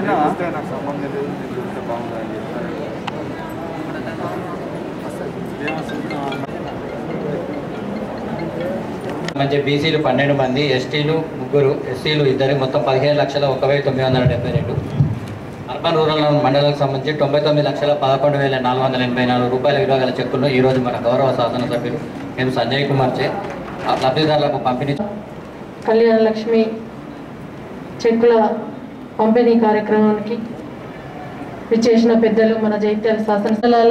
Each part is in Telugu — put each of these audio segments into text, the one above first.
చూస్తే నాకు సంబంధం లేదు నేను చూస్తే బాగుందని చెప్తారు మంచి బీసీలు పన్నెండు మంది ఎస్టీలు ముగ్గురు ఎస్సీలు ఇద్దరు మొత్తం పదిహేను లక్షల ఒక వెయ్యి తొమ్మిది వందల డెబ్బై రెండు అర్బన్ రూరల్ మండలాలకు సంబంధించి తొంభై తొమ్మిది లక్షల పదకొండు వేల నాలుగు వందల ఎనభై నాలుగు రూపాయల విలువ గల చెక్కులను ఈరోజు మన గౌరవ శాసనసభ్యులు ఎం సంజయ్ కుమార్ చే ఆ లబ్ధిదారులకు పంపిణీ కళ్యాణ లక్ష్మి చెక్కుల పంపిణీ కార్యక్రమానికి విచ్చేసిన పెద్దలు మన జైత్యాల శాసనసభల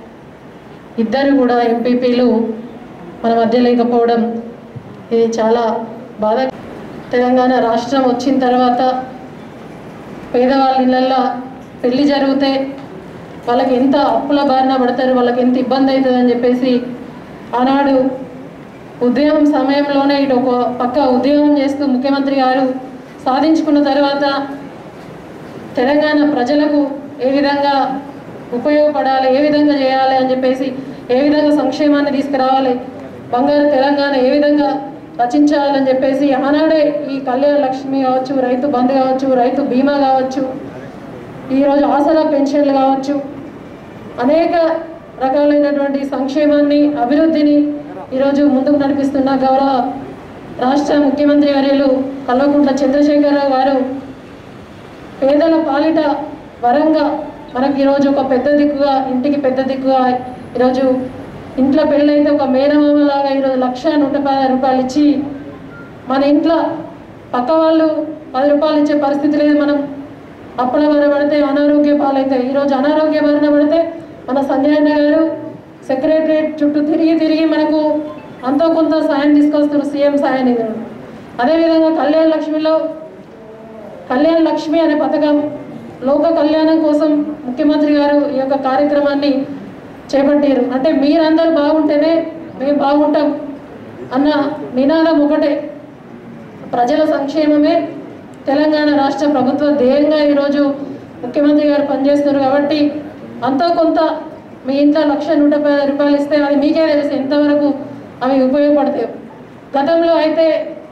ఇద్దరు కూడా ఎంపీపీలు మన మధ్య లేకపోవడం ఇది చాలా బాధ తెలంగాణ రాష్ట్రం వచ్చిన తర్వాత పేదవాళ్ళ ఇళ్ళల్లో పెళ్లి జరిగితే వాళ్ళకి ఎంత అప్పుల బారిన పడతారు వాళ్ళకి ఎంత ఇబ్బంది అవుతుందని చెప్పేసి ఆనాడు ఉద్యమం సమయంలోనే ఇటు ఒక పక్క ఉద్యమం చేస్తూ ముఖ్యమంత్రి గారు సాధించుకున్న తర్వాత తెలంగాణ ప్రజలకు ఏ విధంగా ఉపయోగపడాలి ఏ విధంగా చేయాలి అని చెప్పేసి ఏ విధంగా సంక్షేమాన్ని తీసుకురావాలి బంగారు తెలంగాణ ఏ విధంగా రచించాలని చెప్పేసి ఆనాడే ఈ కళ్యాణ లక్ష్మి కావచ్చు రైతు బంధు కావచ్చు రైతు బీమా కావచ్చు ఈరోజు ఆసరా పెన్షన్లు కావచ్చు అనేక రకాలైనటువంటి సంక్షేమాన్ని అభివృద్ధిని ఈరోజు ముందుకు నడిపిస్తున్న గౌరవ రాష్ట్ర ముఖ్యమంత్రి వర్యులు కల్వకుంట్ల చంద్రశేఖరరావు గారు పేదల పాలిట వరంగా మనకి ఈరోజు ఒక పెద్ద దిక్కుగా ఇంటికి పెద్ద దిక్కుగా ఈరోజు ఇంట్లో పెళ్ళైతే ఒక మేనమామలాగా ఈరోజు లక్ష నూట పది రూపాయలు ఇచ్చి మన ఇంట్లో పక్క వాళ్ళు పది రూపాయలు ఇచ్చే పరిస్థితి లేదు మనం అప్పుల బారిన పడితే అనారోగ్య పాలవుతాయి ఈరోజు అనారోగ్య బారిన పడితే మన సంజయ్ అన్న గారు సెక్రటరియట్ చుట్టూ తిరిగి తిరిగి మనకు అంతో కొంత సాయం తీసుకొస్తారు సీఎం సాయం నిధులు అదేవిధంగా కళ్యాణ లక్ష్మిలో కళ్యాణ లక్ష్మి అనే పథకం లోక కళ్యాణం కోసం ముఖ్యమంత్రి గారు ఈ యొక్క కార్యక్రమాన్ని చేపట్టారు అంటే మీరందరూ బాగుంటేనే మేము బాగుంటాం అన్న నినాదం ఒకటే ప్రజల సంక్షేమమే తెలంగాణ రాష్ట్ర ప్రభుత్వ ధ్యేయంగా ఈరోజు ముఖ్యమంత్రి గారు పనిచేస్తున్నారు కాబట్టి అంతో కొంత మీ ఇంట్లో లక్ష నూట పది రూపాయలు ఇస్తే అది మీకే తెలుసు ఎంతవరకు అవి ఉపయోగపడతాయి గతంలో అయితే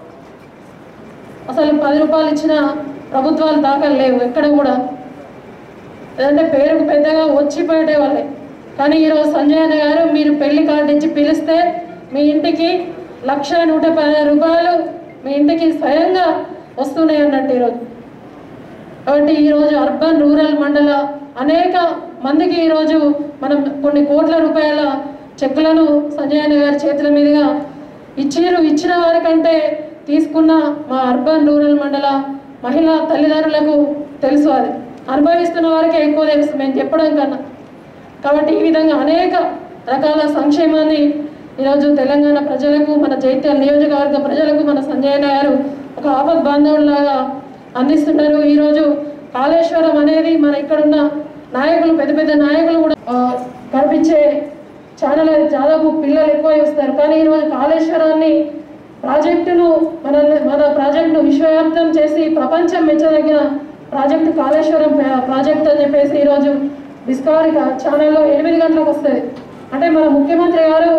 అసలు పది రూపాయలు ఇచ్చిన ప్రభుత్వాలు దాఖలు లేవు ఎక్కడ కూడా ఏదంటే పేరుకు పెద్దగా వచ్చిపోయేటే వాళ్ళే కానీ ఈరోజు సంజయ్ అన్న గారు మీరు పెళ్లి కార్డు ఇచ్చి పిలిస్తే మీ ఇంటికి లక్ష నూట పది రూపాయలు మీ ఇంటికి స్వయంగా వస్తున్నాయి అన్నట్టు ఈరోజు కాబట్టి ఈరోజు అర్బన్ రూరల్ మండల అనేక మందికి ఈరోజు మనం కొన్ని కోట్ల రూపాయల చెక్కులను సంజయ్ అన్న గారి చేతుల మీదుగా ఇచ్చిరు ఇచ్చిన వారికంటే తీసుకున్న మా అర్బన్ రూరల్ మండల మహిళా తల్లిదండ్రులకు తెలుసు అది అనుభవిస్తున్న వారికే ఎక్కువ తెలుసు మేము చెప్పడం కన్నా కాబట్టి ఈ విధంగా అనేక రకాల సంక్షేమాన్ని ఈరోజు తెలంగాణ ప్రజలకు మన జైత్యాల నియోజకవర్గ ప్రజలకు మన సంజయ్ అన్న గారు ఒక ఆపద్ బాంధవులాగా అందిస్తున్నారు ఈరోజు కాళేశ్వరం అనేది మన ఇక్కడున్న నాయకులు పెద్ద పెద్ద నాయకులు కూడా ఆ, కనిపించే ఛానల్ అది దాదాపు పిల్లలు ఎక్కువ చూస్తారు కానీ ఈరోజు కాళేశ్వరాన్ని ప్రాజెక్టును మన మన ప్రాజెక్టును విశ్వవ్యాప్తం చేసి ప్రపంచం మెచ్చదగిన ప్రాజెక్టు కాళేశ్వరం ప్రా- ప్రాజెక్ట్ అని చెప్పేసి ఈరోజు డిస్కవరీ కా- ఛానల్లో ఎనిమిది గంటలకు వస్తుంది అంటే మన ముఖ్యమంత్రి గారు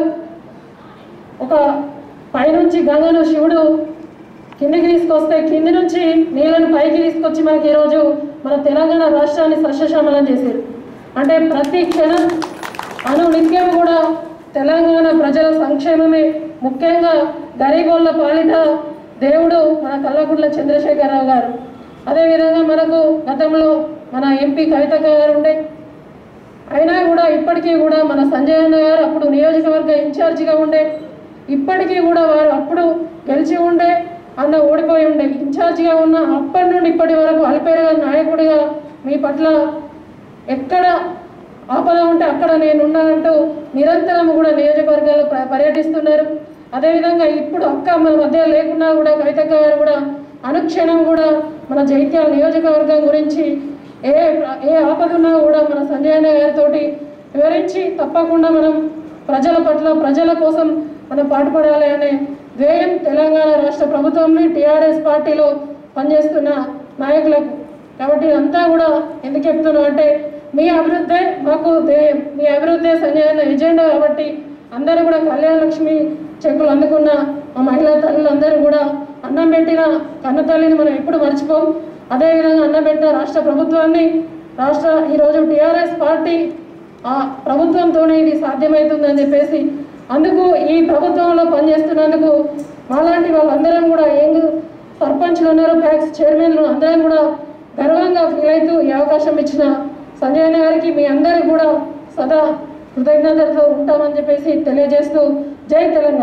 ఒక పైనుంచి గంగను శివుడు కిందికి తీసుకొస్తే కింది నుంచి నీళ్ళను పైకి తీసుకొచ్చి మనకి ఈరోజు మన తెలంగాణ రాష్ట్రాన్ని సస్యశ్యామలం చేశారు అంటే ప్రతి క్షణం అను నిత్యం కూడా తెలంగాణ ప్రజల సంక్షేమమే ముఖ్యంగా గరీబోళ్ళ పాలిట దేవుడు మన కల్వకుంట్ల చంద్రశేఖరరావు గారు అదేవిధంగా మనకు గతంలో మన ఎంపీ కవిత గారు ఉండే అయినా కూడా ఇప్పటికీ కూడా మన సంజయ్ అన్న గారు అప్పుడు నియోజకవర్గ ఇన్ఛార్జిగా ఉండే ఇప్పటికీ కూడా వారు అప్పుడు గెలిచి ఉండే అన్న ఓడిపోయి ఉండే ఇన్ఛార్జిగా ఉన్న అప్పటి నుండి ఇప్పటి వరకు అల్పేరుగా నాయకుడిగా మీ పట్ల ఎక్కడ ఆపద ఉంటే అక్కడ నేను ఉన్నానంటూ నిరంతరం కూడా నియోజకవర్గాల్లో ప- పర్యటిస్తున్నారు అదేవిధంగా ఇప్పుడు అక్క మన మధ్య లేకున్నా కూడా కవితక్క గారు కూడా అనుక్షణం కూడా మన జైత్యాల నియోజకవర్గం గురించి ఏ ఏ ఆపద ఉన్నా కూడా మన సంజయ్ అన్న గారితో వివరించి తప్పకుండా మనం ప్రజల పట్ల ప్రజల కోసం మనం పాటుపడాలి అనే ధ్యేయం తెలంగాణ రాష్ట్ర ప్రభుత్వంని టీఆర్ఎస్ పార్టీలో పనిచేస్తున్న నాయకులకు కాబట్టి అంతా కూడా ఎందుకు చెప్తున్నాం అంటే మీ అభివృద్ధే మాకు ధ్యేయం మీ అభివృద్ధే సంజయ్ అన్న ఎజెండా కాబట్టి అందరూ కూడా కళ్యాణ లక్ష్మి చెక్కులు అందుకున్న మా మహిళా తల్లులు అందరూ కూడా అన్నం పెట్టిన కన్న తల్లిని మనం ఎప్పుడు మర్చిపోం అదేవిధంగా అన్నబెట్టిన రాష్ట్ర ప్రభుత్వాన్ని రాష్ట్ర ఈరోజు టీఆర్ఎస్ పార్టీ ఆ ప్రభుత్వంతోనే ఇది సాధ్యమవుతుందని చెప్పేసి అందుకు ఈ ప్రభుత్వంలో పనిచేస్తున్నందుకు మాలాంటి వాళ్ళందరం కూడా యంగ్ సర్పంచ్లు ఉన్నారు ప్యాక్స్ చైర్మన్లు అందరం కూడా గర్వంగా ఫీల్ అవుతూ ఈ అవకాశం ఇచ్చిన సంజయ్ అన్న గారికి మీ అందరికి కూడా సదా కృతజ్ఞతలతో ఉంటామని చెప్పేసి తెలియజేస్తూ జై తెలంగాణ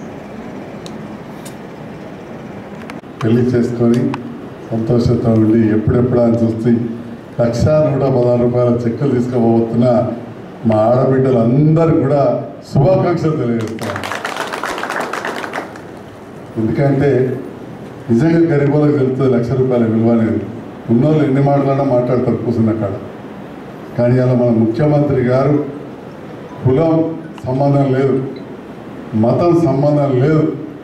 పెళ్లి చేసుకొని సంతోషంతో ఉండి ఎప్పుడెప్పుడు అని చూసి లక్ష నూట పదహారు రూపాయల చెక్కులు తీసుకుపోతున్న మా ఆడబిడ్డలందరూ కూడా శుభాకాంక్షలు తెలియజేస్తాను ఎందుకంటే నిజంగా గరీబులకు తెలుస్తుంది లక్ష రూపాయల విలువ అనేది ఉన్నోళ్ళు ఎన్ని మాటలన్నా మాట్లాడతారు కూర్చున్న కాడ కానీ అలా మన ముఖ్యమంత్రి గారు కులం సంబంధం లేదు మతం సంబంధం లేదు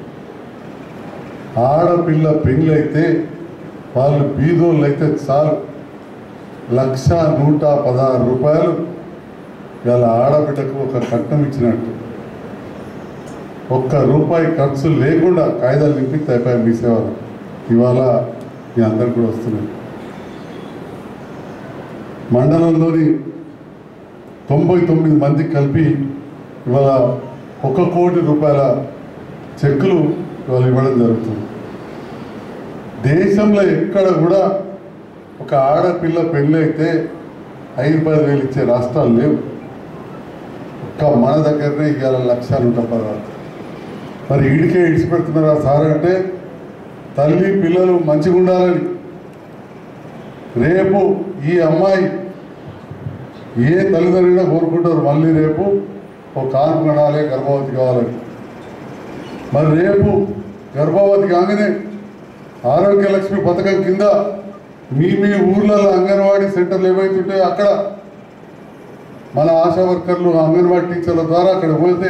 ఆడపిల్ల పెళ్ళైతే వాళ్ళు బీదోళ్ళు అయితే చాలు లక్ష నూట పదహారు రూపాయలు ఇవాళ ఆడబిడ్డకు ఒక కట్నం ఇచ్చినట్టు ఒక్క రూపాయి ఖర్చు లేకుండా కాయిదాలు నింపితే అయిపోయి మీ సేవలు ఇవాళ మీ అందరికి కూడా వస్తున్నాయి మండలంలోని తొంభై తొమ్మిది మందికి కలిపి ఇవాళ ఒక కోటి రూపాయల చెక్కులు ఇవాళ ఇవ్వడం జరుగుతుంది దేశంలో ఎక్కడ కూడా ఒక ఆడపిల్ల పెళ్ళి అయితే ఐదు పది వేలు ఇచ్చే రాష్ట్రాలు లేవు ఒక్క మన దగ్గరనే ఇవాళ లక్ష నూట పదహారు మరి ఈడికే ఇడిచిపెడుతున్నారా సార్ అంటే తల్లి పిల్లలు మంచిగా ఉండాలని రేపు ఈ అమ్మాయి ఏ తల్లిదండ్రులు కోరుకుంటారు మళ్ళీ రేపు ఒక కాన్పు కనాలి గర్భవతి కావాలని మరి రేపు గర్భవతి కాగానే ఆరోగ్య లక్ష్మి పథకం కింద మీ మీ ఊర్లలో అంగన్వాడీ సెంటర్లు ఏవైతుంటాయో అక్కడ మన ఆశా వర్కర్లు అంగన్వాడీ టీచర్ల ద్వారా అక్కడ పోతే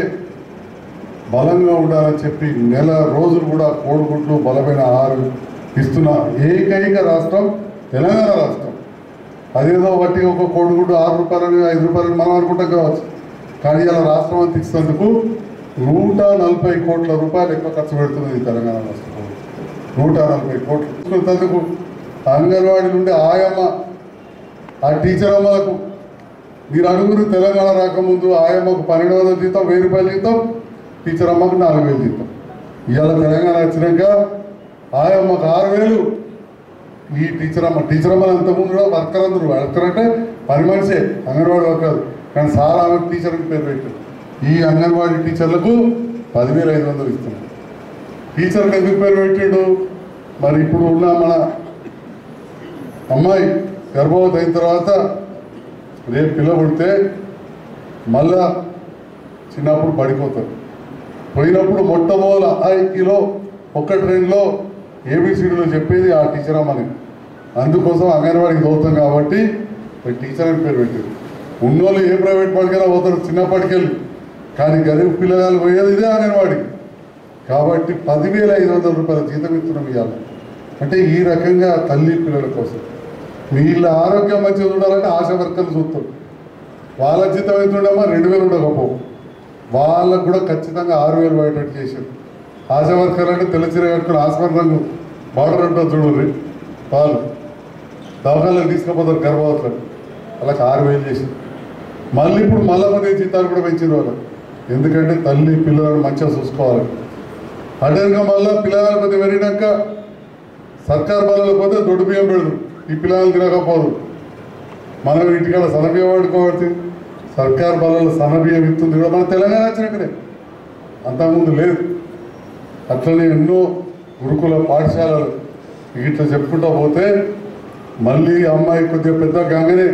బలంగా ఉండాలని చెప్పి నెల రోజులు కూడా కోడిగుడ్లు బలమైన ఆహారం ఇస్తున్న ఏకైక రాష్ట్రం తెలంగాణ రాష్ట్రం అదేదో బట్టి ఒక కోడిగుడ్డు ఆరు రూపాయలని ఐదు రూపాయలని మనం అనుకుంటాం కావచ్చు కానీ ఇలా రాష్ట్రం అంతా ఇచ్చినందుకు నూట నలభై కోట్ల రూపాయలు ఎక్కువ ఖర్చు పెడుతుంది ఈ తెలంగాణ రాష్ట్రం నూట నలభై కోట్లు తీసుకున్నందుకు అంగన్వాడీ నుండి ఆయమ్మ ఆ టీచర్ అమ్మలకు మీరు అడుగురు తెలంగాణ రాకముందు ఆయమ్మకు పన్నెండు వందల జీతం వెయ్యి రూపాయలు జీతం టీచర్ అమ్మకు నాలుగు వేలు జీతం ఇవాళ తెలంగాణ వచ్చినాక ఆయమ్మకు ఆరు వేలు ఈ టీచర్ అమ్మ టీచర్ అమ్మ అంతకుముందు కూడా వర్కర్ అందరు వర్కర్ అంటే పని మనిషే అంగన్వాడీ వర్కర్ కానీ సార్ ఆమె టీచర్ అని పేరు పెట్టారు ఈ అంగన్వాడీ టీచర్లకు పదివేల ఐదు వందలు ఇస్తున్నారు టీచర్కి ఎందుకు పేరు పెట్టాడు మరి ఇప్పుడు ఉన్న మన అమ్మాయి గర్భవతి అయిన తర్వాత రేపు పిల్ల పుడితే మళ్ళా చిన్నప్పుడు పడిపోతారు పోయినప్పుడు మొట్టమొదల ఐకిలో ఒక్క ట్రైన్లో ఏబిసిడీలో చెప్పేది ఆ టీచర్ అమ్మని అందుకోసం అంగన్వాడికి చదువుతాం కాబట్టి మరి టీచర్ అని పేరు పెట్టారు ఉన్నోళ్ళు ఏ ప్రైవేట్ పడికైనా పోతారు చిన్నప్పటికెళ్ళి కానీ గరీబ్ పిల్లగాలు పోయేది ఇదే అంగన్వాడికి కాబట్టి పదివేల ఐదు వందల రూపాయల జీతం ఇస్తున్నాం ఇవాళ అంటే ఈ రకంగా తల్లి పిల్లల కోసం వీళ్ళ ఆరోగ్యం మంచిగా ఉండాలంటే ఆశా వర్కర్లు చూస్తారు వాళ్ళ జీతం ఎంత ఉండమా రెండు వేలు ఉండకపోవు వాళ్ళకు కూడా ఖచ్చితంగా ఆరు వేలు పడేటట్టు చేశారు ఆశా వర్కర్లు అంటే తెల్లచీర కట్టుకుని ఆస్మాన్ రంగు బార్డర్ ఉంటుంది చూడండి వాళ్ళు దవాఖానలకు తీసుకుపోతారు గర్భవతులకు వాళ్ళకి ఆరు వేలు చేశారు మళ్ళీ ఇప్పుడు మళ్ళా పది జీతాలు కూడా పెంచారు వాళ్ళు ఎందుకంటే తల్లి పిల్లలను మంచిగా చూసుకోవాలి అదేవిధంగా మళ్ళీ పిల్లలు కొద్ది పెరిగినాక సర్కార్ బలలో పోతే దొడ్డు బియ్యం పెడదు ఈ పిల్లలు తినకపోదు మనం ఇంటికాడ సన్నబియ్యం వాడుకోవచ్చు సర్కార్ బలలో సన్నబియ్యం ఇస్తుంది కూడా మన తెలంగాణ వచ్చినట్టునే అంతకుముందు లేదు అట్లనే ఎన్నో గురుకుల పాఠశాలలు ఇట్లా చెప్పుకుంటూ పోతే మళ్ళీ ఈ అమ్మాయి కొద్దిగా పెద్ద కాగానే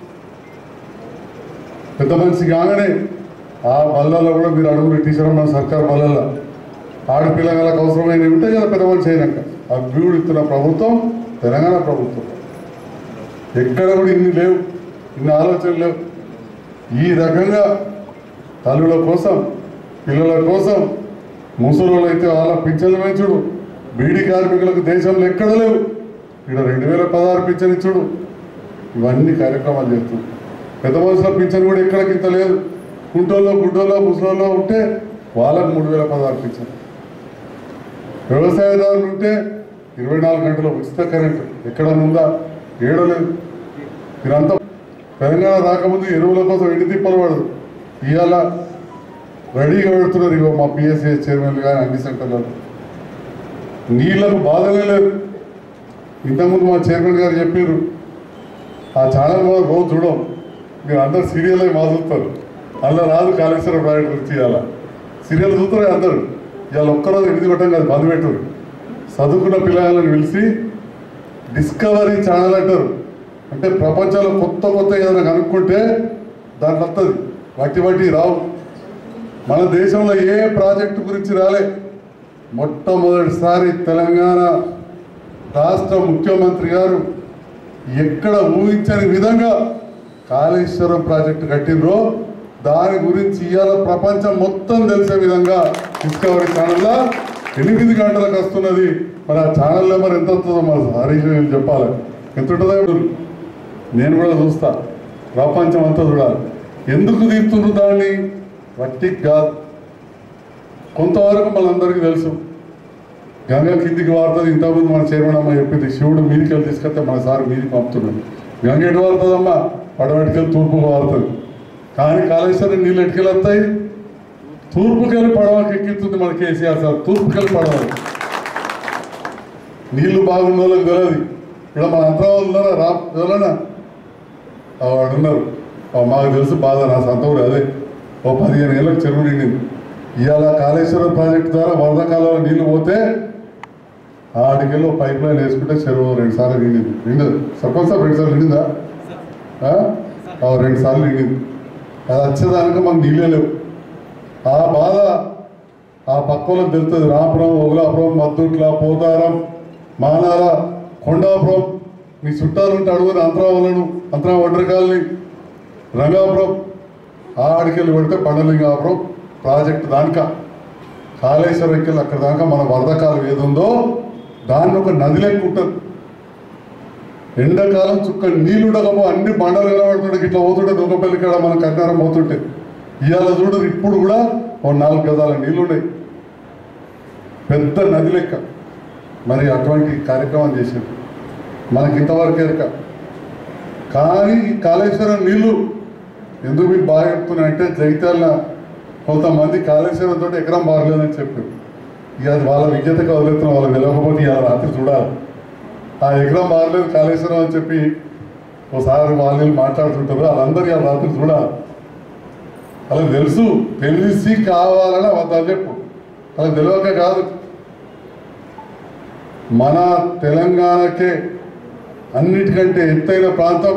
పెద్ద మనిషి కాగానే ఆ బల్లలో కూడా మీరు అడుగురు టీచర్ మన సర్కార్ బల్లలో ఆడపిల్లలకు అవసరమైన ఉంటాయి కదా పెద్ద మనిషి అయినాక ఆ వ్యూడు ఇస్తున్న ప్రభుత్వం తెలంగాణ ప్రభుత్వం ఎక్కడ కూడా ఇన్ని లేవు ఇన్ని ఆలోచనలు లేవు ఈ రకంగా తల్లుల కోసం పిల్లల కోసం ముసలోళ్ళు అయితే వాళ్ళ పింఛన్లు పెంచుడు బీడీ కార్మికులకు దేశంలో ఎక్కడ లేవు ఇక్కడ రెండు వేల పదహారు పింఛన్ ఇచ్చుడు ఇవన్నీ కార్యక్రమాలు చేస్తుంది పెద్ద మనుషుల పింఛన్ కూడా ఎక్కడికి ఇంత లేదు కుంటోల్లో గుడ్డోల్లో ముసలోల్లో ఉంటే వాళ్ళకు మూడు వేల పదహారు పింఛన్ వ్యవసాయదారులు ఉంటే ఇరవై నాలుగు గంటల ఉచిత కరెంట్ ఎక్కడ ఉందా ఏడలేదు మీరంతా తెలంగాణ రాకముందు ఎరువుల కోసం ఎండి తిప్పలు పడదు ఇవాళ రెడీగా పెడుతున్నారు ఇగో మా పిఎస్సీ చైర్మన్ కానీ అన్ని సెంటర్లలో నీళ్లకు బాధనే లేదు ఇంతకుముందు మా చైర్మన్ గారు చెప్పారు ఆ ఛానల్ కూడా రోజు చూడం మీరు అందరు సీరియల్ అయి మా చూస్తారు అందులో రాదు కాళేశ్వరం ప్రాజెక్ట్ గురించి ఇవాళ సీరియల్ చూస్తారు అందరు ఇవాళ ఒక్కరోజు ఎనిమిది కొట్టం కాదు బంద్ పెట్టారు చదువుకున్న పిల్లలను పిలిచి డిస్కవరీ ఛానల్ అంటారు అంటే ప్రపంచంలో కొత్త కొత్త ఏదైనా కనుక్కుంటే దాంట్లో వస్తుంది వట్టి వట్టి రావు మన దేశంలో ఏ ప్రాజెక్టు గురించి రాలే మొట్టమొదటిసారి తెలంగాణ రాష్ట్ర ముఖ్యమంత్రి గారు ఎక్కడ ఊహించని విధంగా కాళేశ్వరం ప్రాజెక్టు కట్టినరో దాని గురించి ఇవాళ ప్రపంచం మొత్తం తెలిసే విధంగా డిస్కవరీ ఛానల్లో ఎనిమిది గంటలకు వస్తున్నది మరి ఆ ఛానల్ నెంబర్ ఎంత వస్తుందో మరి హరీష్ గారు చెప్పాలి ఎంత ఉంటుందో నేను కూడా చూస్తా ప్రపంచం అంతా చూడాలి ఎందుకు తీస్తున్నారు దాన్ని వట్టికి కాదు కొంతవరకు మనందరికీ తెలుసు గంగ కిందికి వారుతుంది ఇంతకుముందు మన చైర్మన్ అమ్మ చెప్పింది శివుడు మీదికి వెళ్ళి తీసుకొస్తే మన సార్ మీదికి పంపుతున్నాడు గంగ ఎటు వారుతుందమ్మా పడవెట్టుకెళ్ళి తూర్పుకు వారుతుంది కానీ కాళేశ్వరం నీళ్ళు ఎటుకెళ్ళి వస్తాయి తూర్పుకెళ్ళి పడవకి ఎక్కిస్తుంది మన కేసీఆర్ సార్ తూర్పుకెళ్ళి పడవ నీళ్లు బాగున్న వాళ్ళకి తెలియదు ఇక్కడ మన అంతరాలు ఉన్నారా రా ఎవరన్నా ఆ వాడు ఉన్నారు ఆ మాకు తెలుసు బాధ నా సొంత ఊరు అదే ఓ పదిహేను ఏళ్ళకి చెరువు నిండింది ఇవాళ కాళేశ్వరం ప్రాజెక్టు ద్వారా వరద కాలంలో నీళ్లు పోతే ఆడికెళ్ళి ఒక పైప్ లైన్ వేసుకుంటే చెరువు రెండు సార్లు నిండింది నిండదు సర్పంచ్ సార్ రెండు సార్లు నిండిందా ఆ? ఆ, రెండు సార్లు నిండింది అది వచ్చేదానికి మాకు నీళ్ళే లేవు ఆ బాధ ఆ పక్కలకు తెలుస్తుంది రాపురం ఓగులాపురం మద్దుట్ల పోతారం మానాల కొండాపురం మీ చుట్టాలు ఉంటే అడుగుని అంతరావులను అంతరా ఒడ్రకాలని రంగాపురం ఆ ఆడికెళ్ళి పెడితే బండలింగాపురం ప్రాజెక్టు దానిక కాళేశ్వరం ఎక్కెళ్ళి అక్కడ దాకా మన వరదకాలం ఏది ఉందో దాన్ని ఒక నది లెక్క ఉంటుంది ఎండాకాలం చుక్క నీళ్ళు ఉండకపో అన్ని బండలు కనబడుతుంటే ఇట్లా పోతుంటే దుర్గపల్లి కాడ మన కన్నారం పోతుంటే ఇవాళ చూడు ఇప్పుడు కూడా ఓ నాలుగు గదాల నీళ్ళు ఉన్నాయి పెద్ద నది లెక్క మరి అటువంటి కార్యక్రమం చేశారు మనకి ఇంతవరకు ఎరక కానీ ఈ కాళేశ్వరం నీళ్లు ఎందుకు మీకు బాగా చెప్తున్నా అంటే జగిత్యాల కొంతమంది కాళేశ్వరం తోటి ఎకరం బాగలేదని చెప్పారు ఇక అది వాళ్ళ విజ్ఞతకు వదిలేస్తున్నాం వాళ్ళకి తెలియకపోతే ఇవాళ రాత్రి చూడాలి ఆ ఎకరం బాగలేదు కాళేశ్వరం అని చెప్పి ఒకసారి వాళ్ళు మాట్లాడుతుంటారు వాళ్ళందరూ ఇవాళ రాత్రి చూడాలి వాళ్ళకి తెలుసు తెలిసి కావాలని అబద్ధాలు చెప్పు వాళ్ళకి తెలియక కాదు మన తెలంగాణకే అన్నిటికంటే ఎత్తైన ప్రాంతం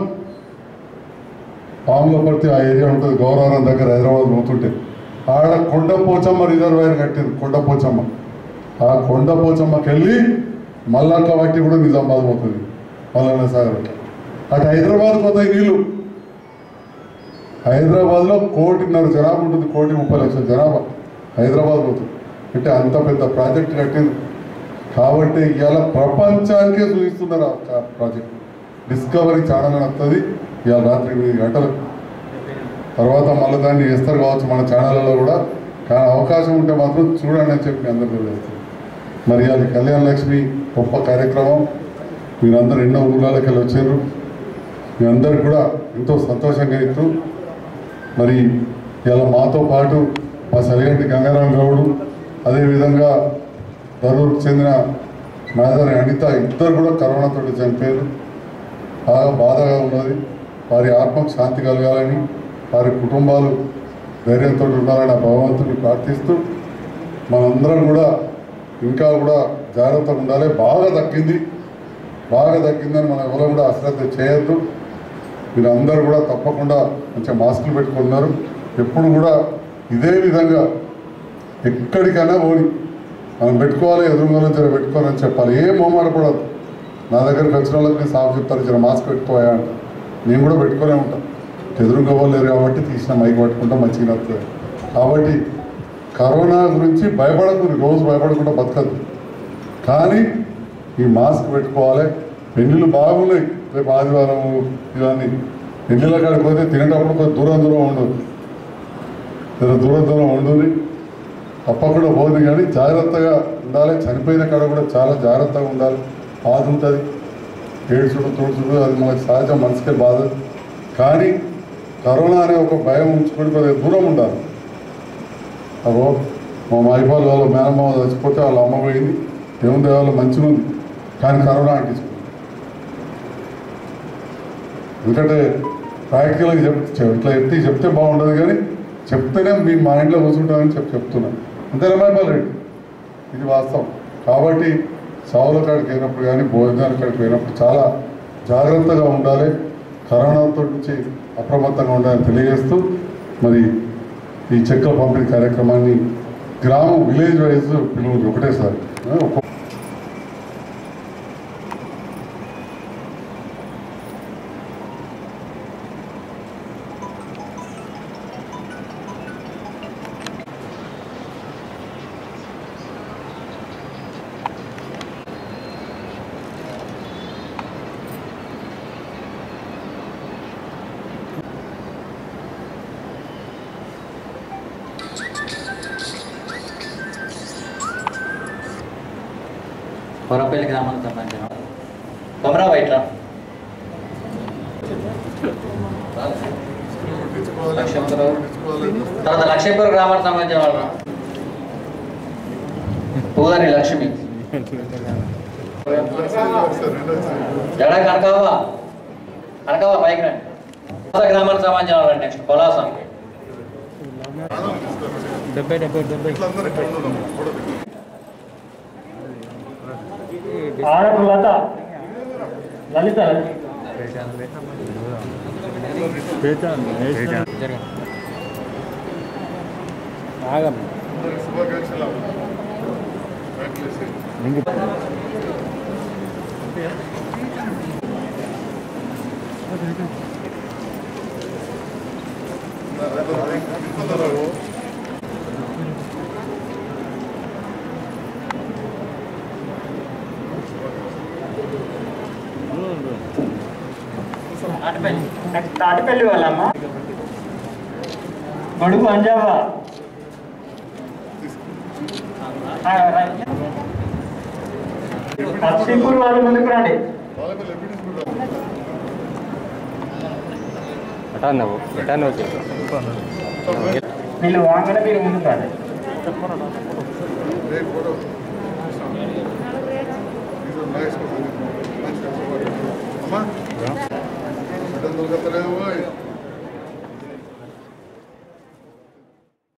పాముల పడితే ఆ ఏరియా ఉంటుంది గౌరవరం దగ్గర హైదరాబాద్ పోతుంటే ఆడ కొండ పోచమ్మ రిజర్వాయర్ కట్టింది కొండ పోచమ్మ ఆ కొండ పోచమ్మకి వెళ్ళి మల్లక్క బట్టి కూడా నిజామాబాద్ పోతుంది మల్లన్న సాగర్ అటు హైదరాబాద్ పోతాయి నీళ్ళు హైదరాబాద్లో కోటిన్నర జనాభా ఉంటుంది కోటి ముప్పై లక్షల జనాభా హైదరాబాద్ పోతుంది అంటే అంత పెద్ద ప్రాజెక్ట్ కట్టింది కాబట్టి ఇవాళ ప్రపంచానికే చూపిస్తున్నారు ఆ ప్రాజెక్ట్ డిస్కవరీ ఛానల్ అని వస్తుంది ఇవాళ రాత్రి ఎనిమిది గంటలకు తర్వాత మళ్ళీ దాన్ని వేస్తారు కావచ్చు మన ఛానళ్ళలో కూడా కానీ అవకాశం ఉంటే మాత్రం చూడండి అని చెప్పి మీ అందరికీ వేస్తాను మరి అది కళ్యాణ లక్ష్మి గొప్ప కార్యక్రమం మీరందరూ ఎన్నో ఊళ్ళకి వెళ్ళి వచ్చారు మీ అందరికి కూడా ఎంతో సంతోషంగా ఇస్తూ మరి ఇలా మాతో పాటు మా సరిగంటి గంగారాం గౌడు అదేవిధంగా ధరూర్కి చెందిన మేదరి అనిత ఇద్దరు కూడా కరోనాతో చనిపోయారు బాగా బాధగా ఉన్నది వారి ఆత్మకు శాంతి కలగాలని వారి కుటుంబాలు ధైర్యంతో ఉండాలని ఆ భగవంతుని ప్రార్థిస్తూ మనందరం కూడా ఇంకా కూడా జాగ్రత్తగా ఉండాలి బాగా తగ్గింది బాగా తగ్గిందని మనం ఎవరు కూడా అశ్రద్ధ చేయొద్దు మీరు అందరూ కూడా తప్పకుండా మంచిగా మాస్కులు పెట్టుకున్నారు ఎప్పుడు కూడా ఇదే విధంగా ఎక్కడికైనా పోని మనం పెట్టుకోవాలి ఎదురుగా జర పెట్టుకోవాలని చెప్పాలి ఏం మొహమాట పడదు నా దగ్గరికి వచ్చిన వాళ్ళకి నేను సాఫ్ చెప్తాను జర మాస్క్ పెట్టుకోయా అంట నేను కూడా పెట్టుకునే ఉంటాను ఎదురుగా వాళ్ళు లేరు కాబట్టి తీసిన మైక్ పట్టుకుంటా మంచిగా వస్తుంది కాబట్టి కరోనా గురించి భయపడకు రోజు భయపడకుండా బతకదు కానీ ఈ మాస్క్ పెట్టుకోవాలి పెళ్ళిళ్ళు బాగున్నాయి రేపు ఆదివారం ఇవన్నీ పెళ్ళిళ్ళ కాడికి పోతే తినేటప్పుడు కొంచెం దూరం దూరం ఉండదు జర దూరం దూరం ఉండదు తప్పకుండా పోదు కానీ జాగ్రత్తగా ఉండాలి చనిపోయిన కాడ కూడా చాలా జాగ్రత్తగా ఉండాలి బాధ ఉంటుంది ఏడుచుడు తుడుచుడు అది మనకు సహజం మనసుకే బాధ కానీ కరోనా అనే ఒక భయం ఉంచుకొని కొద్దిగా దూరం ఉండాలి అగో మా మైపాల్ వాళ్ళ మేనమ్మ చచ్చిపోతే వాళ్ళ అమ్మ పోయింది దేవుని దేవాల మంచిగా ఉంది కానీ కరోనా అంటించుకుంది ఎందుకంటే ప్రాక్టికల్గా చెప్ చెప్- ఇట్లా ఎత్తి చెప్తే బాగుండదు కానీ చెప్తేనే మీ మైండ్లో కూర్చుంటామని చెప్పి చెప్తున్నాను అంతేనా మైపాల్ రెడ్డి ఇది వాస్తవం కాబట్టి సావుల కాడికి అయినప్పుడు కానీ భోజనాల కాడికి పోయినప్పుడు చాలా జాగ్రత్తగా ఉండాలి కరోనాతో నుంచి అప్రమత్తంగా ఉండాలని తెలియజేస్తూ మరి ఈ చెక్కల పంపిణీ కార్యక్రమాన్ని గ్రామం విలేజ్ వైజ్ పిలువురు ఒకటేసారి ఆ, ఒక్కొక్క కొరపల్లి గ్రామానికి సంబంధించిన కొమరా వైట్రా తర్వాత లక్ష్మీపురం గ్రామానికి సంబంధించిన వాళ్ళు పూదారి లక్ష్మి జడ కనకావా కనకావా పైకి రండి కొత్త గ్రామానికి సంబంధించిన వాళ్ళు నెక్స్ట్ పొలాస డెబ్బై డెబ్బై డెబ్బై ఆడపు లత లలిత ఆగం శుభాకాంక్షలు నెక్స్ట్ తాటిపల్లి వాళ్ళమ్మ గొడుగు అంజావా ఆ, రైట్. లక్ష్మీపూర్ వాళ్ళు ముందుకు రండి ఎటాన్నావు ఎటాను వీళ్ళు వాంగనే మీరు ముందుకు రండి అమ్మా దొరకలేవు